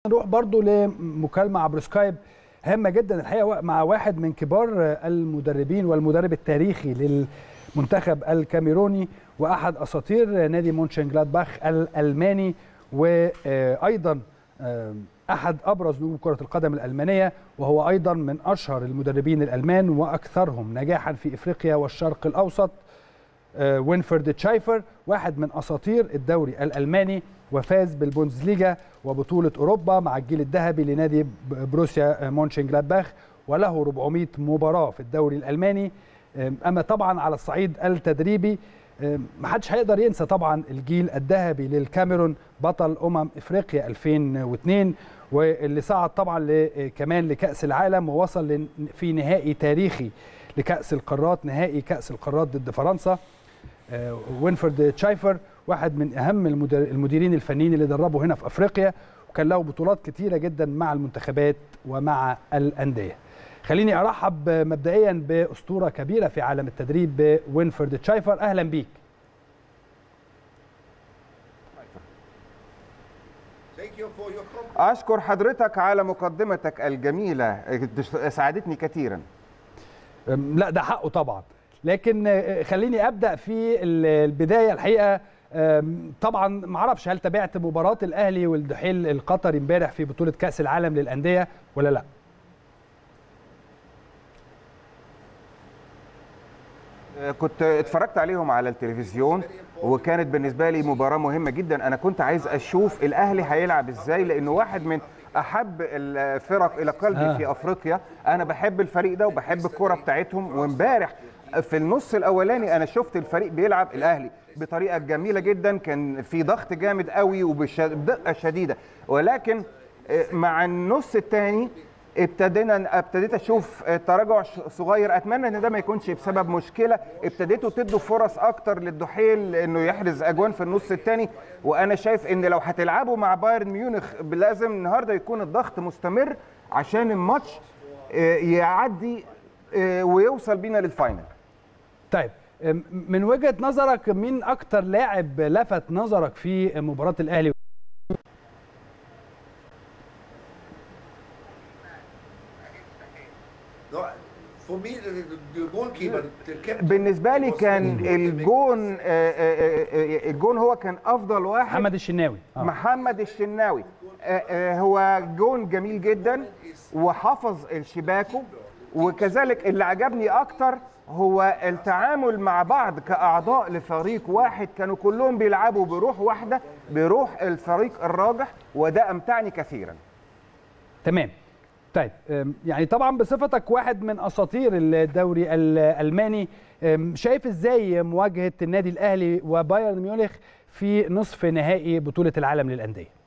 نروح برضو لمكالمه عبر سكايب هامه جدا الحقيقه مع واحد من كبار المدربين والمدرب التاريخي للمنتخب الكاميروني واحد اساطير نادي مونشنجلادباخ الالماني وايضا احد ابرز نجوم كره القدم الالمانيه وهو ايضا من اشهر المدربين الالمان واكثرهم نجاحا في افريقيا والشرق الاوسط وينفرد تشايفر واحد من اساطير الدوري الالماني وفاز بالبوندسليجا وبطوله اوروبا مع الجيل الذهبي لنادي بروسيا مونشنجلادباخ وله 400 مباراه في الدوري الالماني اما طبعا على الصعيد التدريبي ما حدش هيقدر ينسى طبعا الجيل الذهبي للكاميرون بطل امم افريقيا 2002 واللي صعد طبعا كمان لكاس العالم ووصل في نهائي تاريخي لكاس القارات نهائي كاس القارات ضد فرنسا وينفرد تشايفر واحد من اهم المديرين الفنيين اللي دربوا هنا في افريقيا وكان له بطولات كتيره جدا مع المنتخبات ومع الانديه خليني ارحب مبدئيا باسطوره كبيره في عالم التدريب وينفرد تشايفر اهلا بيك اشكر حضرتك على مقدمتك الجميله ساعدتني كثيرا لا ده حقه طبعا لكن خليني ابدا في البدايه الحقيقه طبعا ما اعرفش هل تابعت مباراه الاهلي والدحيل القطري امبارح في بطوله كاس العالم للانديه ولا لا كنت اتفرجت عليهم على التلفزيون وكانت بالنسبه لي مباراه مهمه جدا انا كنت عايز اشوف الاهلي هيلعب ازاي لانه واحد من احب الفرق الى قلبي آه. في افريقيا انا بحب الفريق ده وبحب الكره بتاعتهم وامبارح في النص الاولاني انا شفت الفريق بيلعب الاهلي بطريقه جميله جدا كان في ضغط جامد قوي وبدقه شديده ولكن مع النص الثاني ابتدينا ابتديت اشوف تراجع صغير اتمنى ان ده ما يكونش بسبب مشكله ابتديتوا تدوا فرص اكتر للدحيل انه يحرز اجوان في النص الثاني وانا شايف ان لو هتلعبوا مع بايرن ميونخ لازم النهارده يكون الضغط مستمر عشان الماتش يعدي ويوصل بينا للفاينل طيب من وجهه نظرك مين اكتر لاعب لفت نظرك في مباراه الاهلي بالنسبه لي كان الجون الجون هو كان افضل واحد محمد الشناوي آه. محمد الشناوي هو جون جميل جدا وحفظ الشباكه وكذلك اللي عجبني اكتر هو التعامل مع بعض كاعضاء لفريق واحد كانوا كلهم بيلعبوا بروح واحده بروح الفريق الراجح وده امتعني كثيرا تمام طيب يعني طبعا بصفتك واحد من اساطير الدوري الالماني شايف ازاي مواجهه النادي الاهلي وبايرن ميونخ في نصف نهائي بطوله العالم للانديه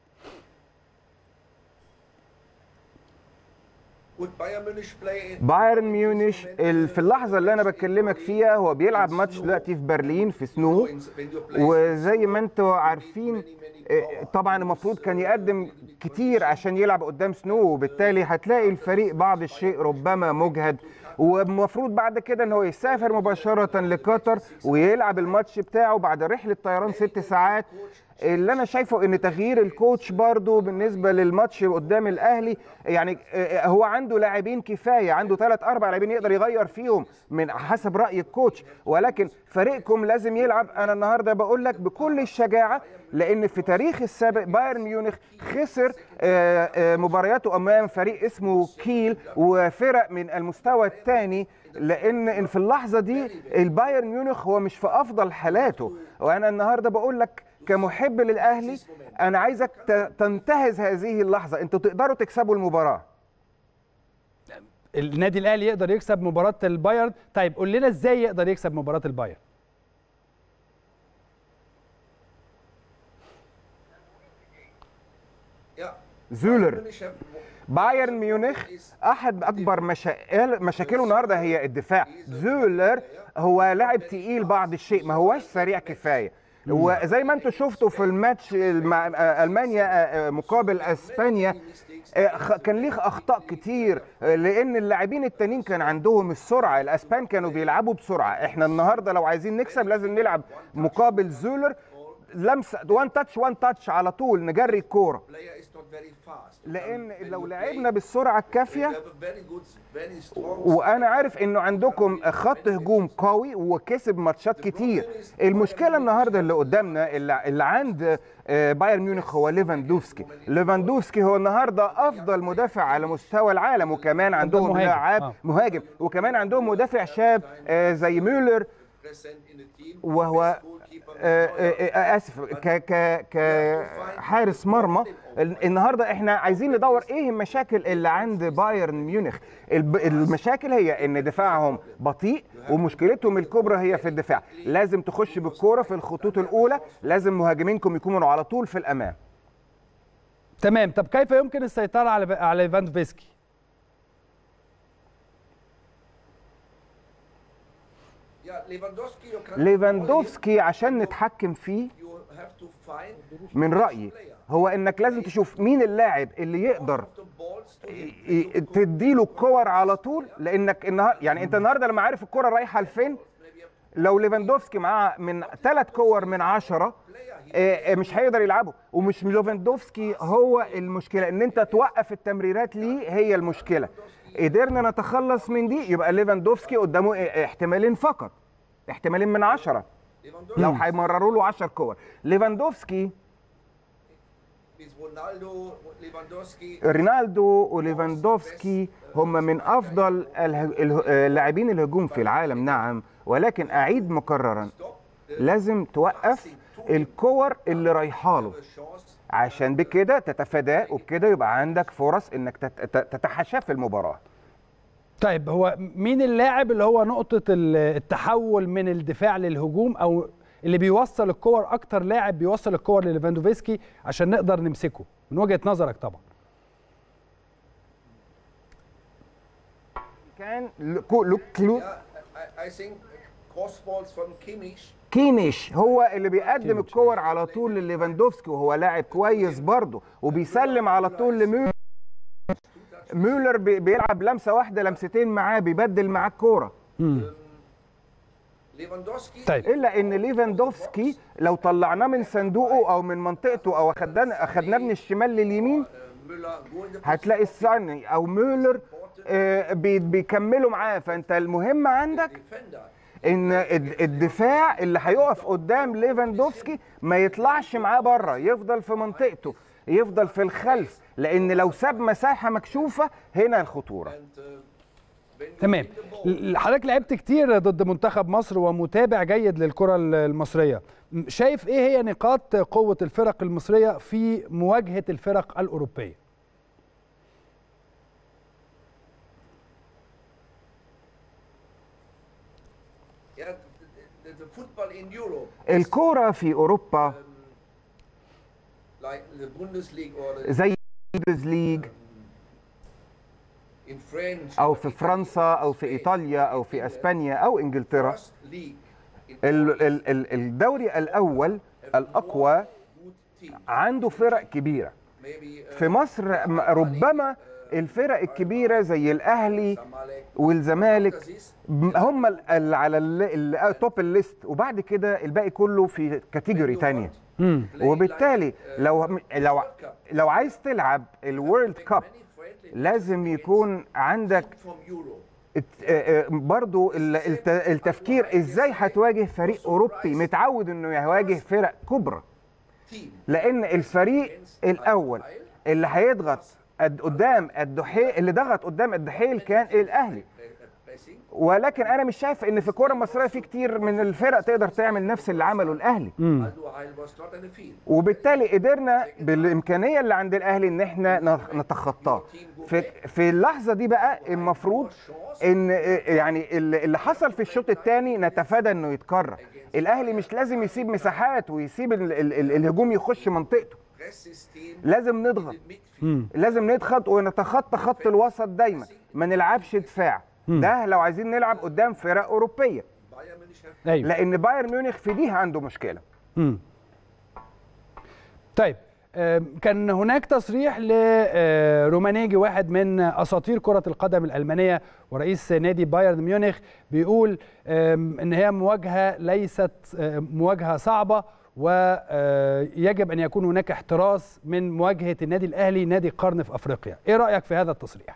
بايرن ميونخ في اللحظه اللي انا بكلمك فيها هو بيلعب ماتش دلوقتي في برلين في سنو وزي ما انتم عارفين طبعا المفروض كان يقدم كتير عشان يلعب قدام سنو وبالتالي هتلاقي الفريق بعض الشيء ربما مجهد والمفروض بعد كده ان هو يسافر مباشره لقطر ويلعب الماتش بتاعه بعد رحله طيران ست ساعات اللي انا شايفه ان تغيير الكوتش برضو بالنسبه للماتش قدام الاهلي يعني هو عنده لاعبين كفايه عنده ثلاث اربع لاعبين يقدر يغير فيهم من حسب راي الكوتش ولكن فريقكم لازم يلعب انا النهارده بقول لك بكل الشجاعه لان في تاريخ السابق بايرن ميونخ خسر مبارياته امام فريق اسمه كيل وفرق من المستوى الثاني لان في اللحظه دي البايرن ميونخ هو مش في افضل حالاته وانا النهارده بقول لك كمحب للاهلي انا عايزك تنتهز هذه اللحظه انتوا تقدروا تكسبوا المباراه النادي الاهلي يقدر يكسب مباراه البايرن طيب قول لنا ازاي يقدر يكسب مباراه البايرن زولر بايرن ميونخ احد اكبر مشاكل مشاكله النهارده هي الدفاع زولر هو لاعب تقيل بعض الشيء ما هواش سريع كفايه وزي ما انتم شفتوا في الماتش مع المانيا مقابل اسبانيا كان ليه اخطاء كتير لان اللاعبين التانيين كان عندهم السرعه الاسبان كانوا بيلعبوا بسرعه احنا النهارده لو عايزين نكسب لازم نلعب مقابل زولر لمسه وان تاتش وان تاتش على طول نجري الكوره لان لو لعبنا بالسرعه الكافيه وانا عارف انه عندكم خط هجوم قوي وكسب ماتشات كتير المشكله النهارده اللي قدامنا اللي, اللي عند بايرن ميونخ هو ليفاندوفسكي ليفاندوفسكي هو النهارده افضل مدافع على مستوى العالم وكمان عندهم مهاجم. لاعب آه. مهاجم وكمان عندهم مدافع شاب آه، زي ميولر وهو آه، آه، آه، اسف ك ك كحارس مرمى ال- النهارده احنا عايزين ندور ايه المشاكل اللي عند بايرن ميونخ الب- المشاكل هي ان دفاعهم بطيء ومشكلتهم الكبرى هي في الدفاع لازم تخش بالكوره في الخطوط الاولى لازم مهاجمينكم يكونوا على طول في الامام تمام طب كيف يمكن السيطره على على ليفاندوفسكي ليفاندوفسكي عشان نتحكم فيه من رايي هو انك لازم تشوف مين اللاعب اللي يقدر ي- تديله الكور على طول لانك النهار يعني انت النهارده لما عارف الكره رايحه لفين لو ليفاندوفسكي معاه من ثلاث كور من عشرة آه، آه، مش هيقدر يلعبه ومش ليفاندوفسكي هو المشكله ان انت توقف التمريرات ليه هي المشكله قدرنا نتخلص من دي يبقى ليفاندوفسكي قدامه آه، احتمالين فقط احتمالين من عشرة لو هيمرروا له 10 كور ليفاندوفسكي رينالدو وليفاندوفسكي هم من افضل اله- اله- لاعبين الهجوم في العالم نعم ولكن اعيد مكررا لازم توقف الكور اللي رايحه له عشان بكده تتفاداه وبكده يبقى عندك فرص انك تت- تت- تتحاشاه في المباراه طيب هو مين اللاعب اللي هو نقطه ال- التحول من الدفاع للهجوم او اللي بيوصل الكور اكتر لاعب بيوصل الكور لليفاندوفسكي عشان نقدر نمسكه من وجهه نظرك طبعا كان لو- لو كلو I, I think cross balls from Kimmich كيميش هو اللي بيقدم الكور على طول لليفاندوفسكي وهو لاعب كويس برضه وبيسلم على طول لميولر ميولر بي- بيلعب لمسه واحده لمستين معاه بيبدل معاه الكوره Lewandowski طيب الا ان ليفاندوفسكي لو طلعناه من صندوقه او من منطقته او اخدناه اخدناه من الشمال لليمين Müller go in the هتلاقي الصاني او ميولر آه، بي- بيكملوا معاه فانت المهم عندك defender. ان الد- الدفاع اللي هيقف قدام ليفاندوفسكي ما يطلعش معاه بره يفضل في منطقته يفضل في الخلف لان لو ساب مساحه مكشوفه هنا الخطوره And uh, when you تمام win the ball, ل- حضرتك لعبت كتير ضد منتخب مصر ومتابع جيد للكرة ال- المصرية م- شايف ايه هي نقاط قوة الفرق المصرية في مواجهة الفرق الأوروبية yeah, the, the, the football in Europe, الكوره في اوروبا like the Bundesliga or the, زي البوندس ليج in French, او في فرنسا او في ايطاليا او في اسبانيا او انجلترا first league in ال- ال- ال- الدوري الاول الاقوى good team. عنده فرق كبيره Maybe uh, في مصر م- ربما الفرق الكبيره زي الاهلي Zamalek. والزمالك Das ist هم ال- ال- على ال- ال- توب الليست وبعد كده الباقي كله في كاتيجوري تانية مم. وبالتالي لو لو لو عايز تلعب الورلد كاب many friendly لازم يكون عندك from Europe. الت- آه، آه، برضو ال- الت- التفكير ازاي هتواجه فريق اوروبي متعود انه يواجه فرق كبرى Team. لان الفريق الاول اللي هيضغط قد- قدام الدحيل اللي ضغط قدام الدحيل كان الاهلي Pressing. ولكن انا مش شايف ان في الكوره المصريه في كتير من الفرق تقدر تعمل نفس اللي عمله الاهلي Aldo Heil was not in the field. وبالتالي قدرنا بالامكانيه اللي عند الاهلي ان احنا ن- نتخطاه في في اللحظه دي بقى المفروض ان يعني اللي اللي حصل في الشوط الثاني نتفادى انه يتكرر الاهلي مش لازم يسيب مساحات ويسيب ال ال ال الهجوم يخش منطقته Press system. لازم نضغط Midfield. لازم نضغط ونتخطى خط الوسط دايما ما نلعبش دفاع ده لو عايزين نلعب قدام فرق اوروبيه Bayern Munich have ايوه لان بايرن ميونخ في دي عنده مشكله مم. طيب آم، كان هناك تصريح لرومانيجي واحد من اساطير كره القدم الالمانيه ورئيس نادي بايرن ميونخ بيقول آم، ان هي مواجهه ليست آم، مواجهه صعبه ويجب ان يكون هناك احتراس من مواجهه النادي الاهلي نادي قرن في افريقيا ايه رايك في هذا التصريح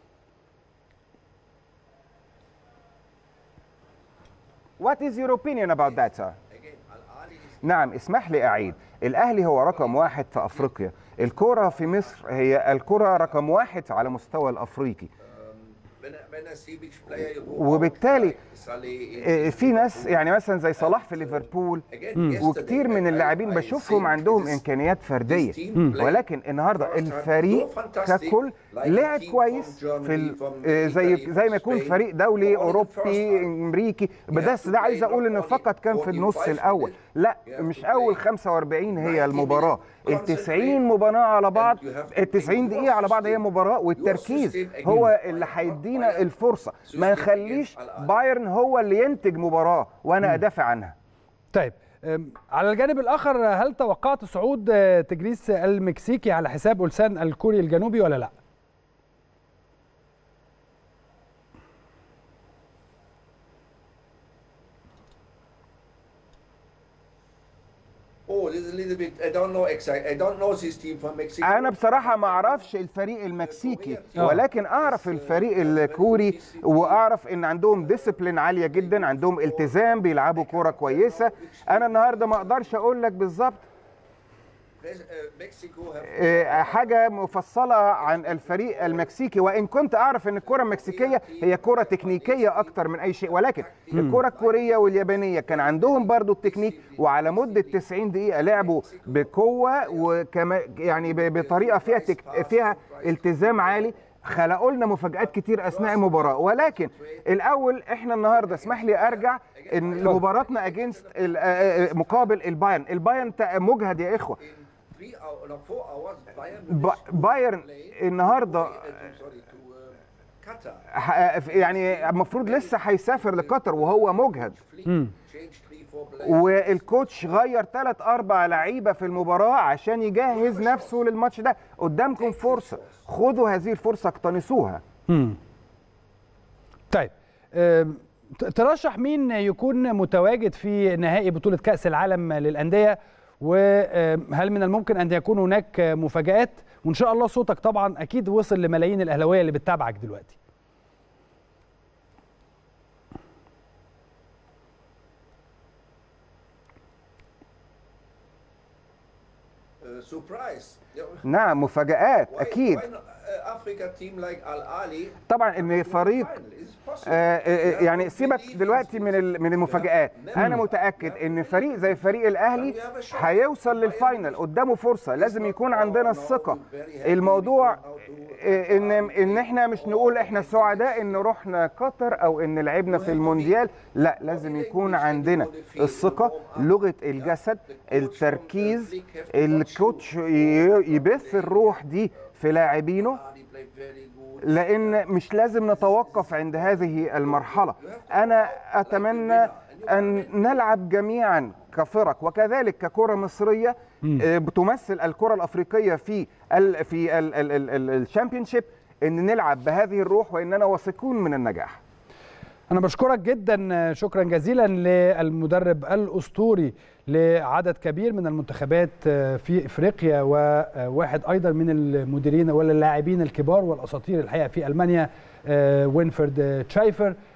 What is your opinion about that, sir? Again, Al Ali is نعم اسمح لي أعيد الأهلي هو رقم واحد في أفريقيا الكرة في مصر هي الكرة رقم واحد على مستوى الأفريقي when I, when I see which player you go وبالتالي out, like Saleh in آه، في ناس يعني مثلا زي صلاح في ليفربول Again, وكتير من اللاعبين بشوفهم عندهم امكانيات فرديه ولكن النهارده الفريق ككل لعب كويس في ال- آه، زي زي ما يكون فريق دولي اوروبي امريكي بس ده عايز اقول ان فقط كان في النص الاول لا مش اول 45 هي المباراه ال 90 مباراه على بعض ال 90 دقيقه على بعض هي مباراه والتركيز هو اللي هيدينا الفرصه ما نخليش بايرن هو اللي ينتج مباراه وانا ادافع عنها طيب أم، على الجانب الاخر هل توقعت صعود آه، تجريس المكسيكي على حساب أولسان الكوري الجنوبي ولا لا Oh, this is a little bit. I don't know exactly. I don't know this team from Mexico. انا بصراحه ما اعرفش الفريق المكسيكي آه. ولكن اعرف الفريق الكوري واعرف ان عندهم ديسيبلين عاليه جدا عندهم التزام بيلعبوا كوره كويسه انا النهارده ما اقدرش اقول لك بالظبط Pres- uh, Mexico have آه، حاجه مفصله عن الفريق المكسيكي وان كنت اعرف ان الكره المكسيكيه هي كره تكنيكيه اكتر من اي شيء ولكن الكره الكوريه واليابانيه كان عندهم برضو التكنيك وعلى مده 90 دقيقه لعبوا بقوه وكما يعني ب- بطريقه فيها تك فيها التزام عالي خلقوا لنا مفاجآت كتير اثناء المباراه ولكن الاول احنا النهارده اسمح لي ارجع ان مباراتنا اجينست مقابل البايرن البايرن تا- مجهد يا اخوه three hours, no, four hours. Bayern ب- managed to بايرن play- النهارده uh, to- sorry, to uh, Qatar. ح- يعني المفروض لسه هيسافر لقطر وهو مجهد Flick changed three, four players. والكوتش غير ثلاث اربع لعيبه في المباراه عشان يجهز نفسه للماتش ده قدامكم فرصه خدوا هذه الفرصه اقتنصوها طيب أم، ت- ترشح مين يكون متواجد في نهائي بطولة كأس العالم للأندية وهل من الممكن أن يكون هناك مفاجآت وإن شاء الله صوتك طبعا أكيد وصل لملايين الأهلاوية اللي بتتابعك دلوقتي Uh, surprise. Yeah. نعم مفاجآت Why- اكيد Why not, uh, Africa team like Al Ali? طبعا ان فريق Final is possible. آه، آه، Yeah, يعني we سيبك believe in دلوقتي من ال- من المفاجآت انا متاكد ان فريق زي فريق الاهلي هيوصل للفاينل قدامه فرصه لازم يكون عندنا الثقه الموضوع آه، ان ان احنا مش نقول احنا سعداء ان رحنا قطر او ان لعبنا في المونديال لا لازم يكون عندنا الثقه لغه الجسد التركيز الكوتش ي- يبث الروح دي في لاعبينه Ali played very good. لان مش لازم نتوقف عند هذه المرحله انا اتمنى ان نلعب جميعا كفرق وكذلك ككره مصريه آه، بتمثل الكره الافريقيه في ال في الشامبيونشيب ان نلعب بهذه الروح واننا واثقون من النجاح أنا بشكرك جدا شكرا جزيلا للمدرب الأسطوري لعدد كبير من المنتخبات في إفريقيا وواحد أيضا من المديرين ولا اللاعبين الكبار والأساطير الحقيقة في ألمانيا وينفرد تشايفر